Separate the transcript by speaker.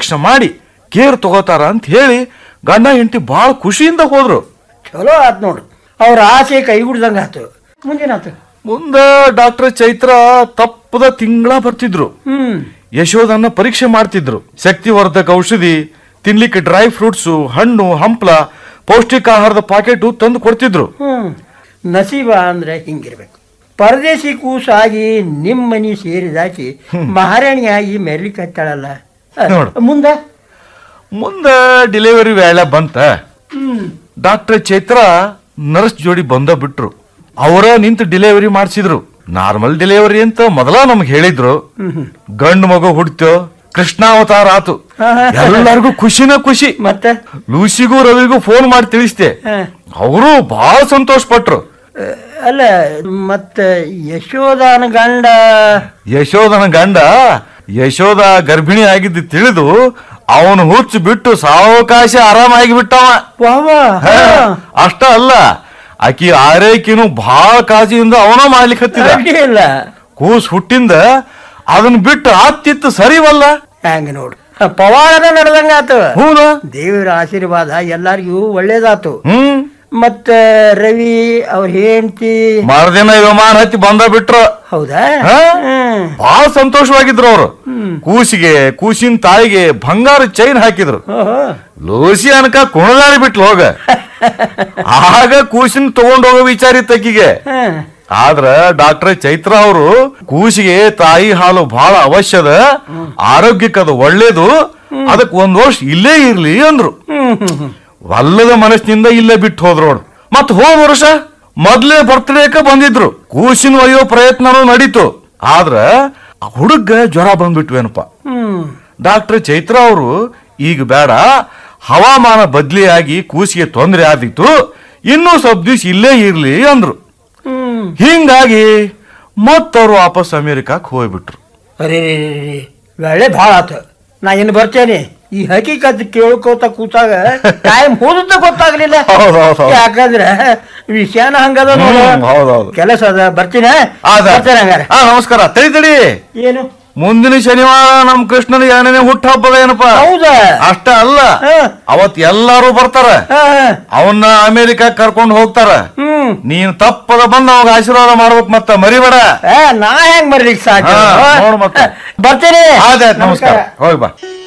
Speaker 1: ನಿರ್ಲಕ್ಷ್ಯ ಮಾಡಿ ಕೇರ್ ತಗೋತಾರ ಅಂತ ಹೇಳಿ ಗಂಡ ಹೆಂಡತಿ ಬಹಳ ಖುಷಿಯಿಂದ ಹೋದ್ರು
Speaker 2: ಚಲೋ ಆತ್ ನೋಡು ಅವ್ರ ಆಸೆ ಕೈ ಹಿಡ್ದಂಗ ಆತು ಮುಂದೇನಾತು
Speaker 1: ಮುಂದ ಡಾಕ್ಟರ್ ಚೈತ್ರ ತಪ್ಪದ ತಿಂಗಳ ಬರ್ತಿದ್ರು
Speaker 2: ಹ್ಮ್
Speaker 1: ಯಶೋದನ್ನ ಪರೀಕ್ಷೆ ಮಾಡ್ತಿದ್ರು ಶಕ್ತಿವರ್ಧಕ ಔಷಧಿ ತಿನ್ಲಿಕ್ಕೆ ಡ್ರೈ ಫ್ರೂಟ್ಸು ಹಣ್ಣು ಹಂಪ್ಲ ಪೌಷ್ಟಿಕಾಹಾರದ ಪಾಕೆಟು ತಂದು ಕೊಡ್ತಿದ್ರು
Speaker 2: ಹ್ಮ್ ನಸೀಬ ಅಂದ್ರೆ ಹಿಂಗಿರ್ಬೇಕು ಪರದೇಶಿ ಕೂಸಾಗಿ ನಿಮ್ಮ ಮನಿ ಸೇರಿದಾಕಿ ಮಹಾರಾಣಿಯಾಗಿ ಮೆರ್ಲಿಕ್ಕೆ ಹತ್ತಾಳಲ್ಲ
Speaker 1: ನೋಡು.
Speaker 2: ಮುಂದ
Speaker 1: ಮುಂದ ಡೆಲಿವರಿ ವೇಳೆ ಬಂತ
Speaker 2: ಹ್ಮ್
Speaker 1: ಡಾಕ್ಟರ್ ಚೈತ್ರ ನರ್ಸ್ ಜೋಡಿ ಬಂದ ಬಿಟ್ರು ಅವರ ನಿಂತು ಡೆಲಿವರಿ ಮಾಡಿಸಿದ್ರು ನಾರ್ಮಲ್ ಡೆಲಿವರಿ ಅಂತ ಮೊದಲ ನಮ್ಗೆ ಹೇಳಿದ್ರು ಗಂಡು ಮಗು ಹುಡ್ತೋ ಕೃಷ್ಣಾವತಾರ ಆತು
Speaker 2: ಹಾ, ಹಾ.
Speaker 1: ಎಲ್ಲರಿಗೂ ಖುಷಿನ ಖುಷಿ
Speaker 2: ಮತ್ತೆ
Speaker 1: ಲೂಸಿಗೂ ರವಿಗೂ ಫೋನ್ ಮಾಡಿ ತಿಳಿಸ್ದೆ
Speaker 2: ಹಾ.
Speaker 1: ಅವರು ಬಹಳ ಸಂತೋಷ ಪಟ್ರು
Speaker 2: ಅಹ್, ಅಲ್ಲ ಮತ್ತೆ ಯಶೋದಾನ ಗಂಡ
Speaker 1: ಯಶೋದನ ಗಂಡ ಯಶೋದ ಗರ್ಭಿಣಿ ಆಗಿದ್ದು ತಿಳಿದು ಅವನು ಹುಚ್ಚು ಬಿಟ್ಟು ಸಾವಕಾಶ ಆರಾಮಾಗಿ ಬಿಟ್ಟವ
Speaker 2: ವಾವಾ
Speaker 1: ಹಾ, ಅಷ್ಟ ಅಲ್ಲ ಆಕಿ ಆರೈಕೆನು ಬಹಳ ಕಾಳಜಿಯಿಂದ ಅವನ ಮಾಡ್ಲಿಕ್ಕೆ ಹತ್ತಿದ
Speaker 2: ಅಡ್ಡಿಲ್ಲ
Speaker 1: ಕೂಸ್ ಹುಟ್ಟಿಂದ ಅದನ್ನ ಬಿಟ್ಟು ಆತ್ತಿತ್ತು ಸರಿವಲ್ಲ
Speaker 2: ಹಂಗ ನೋಡು ಪವಾಡನ ನಡೆದಂಗ ಆತು
Speaker 1: ಹೂನ
Speaker 2: ದೇವರ ಆಶೀರ್ವಾದ ಎಲ್ಲಾರಿಗೂ ಒಳ್ಳೇದಾತು
Speaker 1: ಹ್ಮ್
Speaker 2: ಮತ್ತ ರವಿ ಅವ್ರ ಹೆಂಡತಿ
Speaker 1: ಮರುದಿನ ವಿಮಾನ ಹತ್ತಿ ಬಂದ ಬಿಟ್ರು
Speaker 2: ಹೌದಾ
Speaker 1: ಹಾ?
Speaker 2: ಹ್ಮ್.
Speaker 1: ಬಹಳ ಸಂತೋಷವಾಗಿದ್ರು ಅವರು ಕೂಸಿಗೆ ಕೂಸಿನ ತಾಯಿಗೆ ಬಂಗಾರ ಚೈನ್ ಹಾಕಿದ್ರು
Speaker 2: ಓಹೋ.
Speaker 1: ಲೂಸಿ ಅನ್ಕ ಕುಣದಾಡಿ ಬಿಟ್ಲು ಹೋಗ ಆಗ ಕೂಸಿನ ತಗೊಂಡ್ ಹೋಗೋ ವಿಚಾರ ಇತ್ತು ಆಕಿಗೆ
Speaker 2: ಹಾ.
Speaker 1: ಆದ್ರ ಡಾಕ್ಟರ್ ಚೈತ್ರ ಅವರು ಕೂಸಿಗೆ ತಾಯಿ ಹಾಲು ಬಹಳ ಅವಶ್ಯದ ಆರೋಗ್ಯಕ್ಕದು ಒಳ್ಳೇದು ಅದಕ್ಕೆ ಒಂದ್ ವರ್ಷ ಇಲ್ಲೇ ಇರ್ಲಿ ಅಂದ್ರು
Speaker 2: ಹ್ಮ್, ಹ್ಮ್, ಹ್ಮ್.
Speaker 1: ಒಲ್ಲದ ಮನಸ್ಸಿನಿಂದ ಇಲ್ಲೇ ಬಿಟ್ಟು ಹೋದ್ರು ನೋಡು ಮತ್ ಹೋದ ವರ್ಷ ಮೊದ್ಲೇ ಬರ್ತ್ಡೇಕ ಬಂದಿದ್ರು ಕೂಸಿನ ಒಯ್ಯೋ ಪ್ರಯತ್ನನೂ ನಡೀತು ಆದ್ರ ಹುಡುಗ ಜ್ವರ ಬಂದ್ಬಿಟ್ವೇನಪ್ಪ
Speaker 2: ಹ್ಮ್.
Speaker 1: ಡಾಕ್ಟರ್ ಚೈತ್ರ ಅವರು ಈಗ ಬೇಡ ಹವಾಮಾನ ಬದ್ಲಿಯಾಗಿ ಕೂಸಿಗೆ ತೊಂದರೆ ಆದಿತ್ತು ಇನ್ನೂ ಸ್ವಲ್ಪ ದಿವ್ಸ ಇಲ್ಲೇ ಇರ್ಲಿ ಅಂದ್ರು
Speaker 2: ಹ್ಮ್.
Speaker 1: ಹಿಂಗಾಗಿ ಮತ್ತವ್ರು ವಾಪಸ್ ಅಮೆರಿಕಕ್ಕೆ ಹೋಗ್ಬಿಟ್ರು
Speaker 2: ಅರೇ ರೇ ರೇ ರೇ. ಒಳ್ಳೆ ಭಾಳ ಆತು ನಾ ಇನ್ನು ಬರ್ತೇನೆ ಈ ಹಕೀಕತ್ ಕೇಳ್ಕೋತ ಕೂತಾಗ ಟೈಮ್ ಹೋದದ್ದ ಗೊತ್ತಾಗ್ಲಿಲ್ಲ
Speaker 1: ಹೌದ್ ಹೌದ್ ಹೌದ್.
Speaker 2: ಯಾಕಂದ್ರ ವಿಷಯನ ಹಂಗದ ನೋಡು
Speaker 1: ಹ್ಮ್, ಹೌದ್ ಹೌದ್.
Speaker 2: ಕೆಲಸ ಅದ ಬರ್ತೀನಿ
Speaker 1: ಆದ
Speaker 2: ಬರ್ತೇನೆ ಹಂಗಾರ
Speaker 1: ಆ ನಮಸ್ಕಾರ ತಡಿ ತಡಿ
Speaker 2: ಏನು
Speaker 1: ಮುಂದಿನ ಶನಿವಾರ ನಮ್ ಕೃಷ್ಣನ ಎರಡನೇ ಹುಟ್ಟು ಹಬ್ಬದ ಏನಪ್ಪ
Speaker 2: ಹೌದಾ
Speaker 1: ಅಷ್ಟ ಅಲ್ಲ
Speaker 2: ಹಾ.
Speaker 1: ಅವತ್ ಎಲ್ಲಾರು ಬರ್ತಾರ
Speaker 2: ಹಾ, ಹಾ.
Speaker 1: ಅವನ್ನ ಅಮೆರಿಕ ಕರ್ಕೊಂಡು ಹೋಗ್ತಾರ
Speaker 2: ಹ್ಮ್
Speaker 1: ನೀನ್ ತಪ್ಪದ ಬಂದು ಅವಾಗ ಆಶೀರ್ವಾದ ಮಾಡ್ಬೇಕು ಮತ್ತ ಮರಿಬೇಡ
Speaker 2: ಏ, ನಾ ಹೆಂಗ್ ಬರ್ಲಿಕ್ಕೆ ಸಾಧ್ಯ
Speaker 1: ಹಾ, ನೋಡು ಮತ್ತೆ.
Speaker 2: ಬರ್ತೇನೆ
Speaker 1: ಆಯ್ತಾಯ್ತು ನಮಸ್ಕಾರ ಹೋಗಿ ಬಾ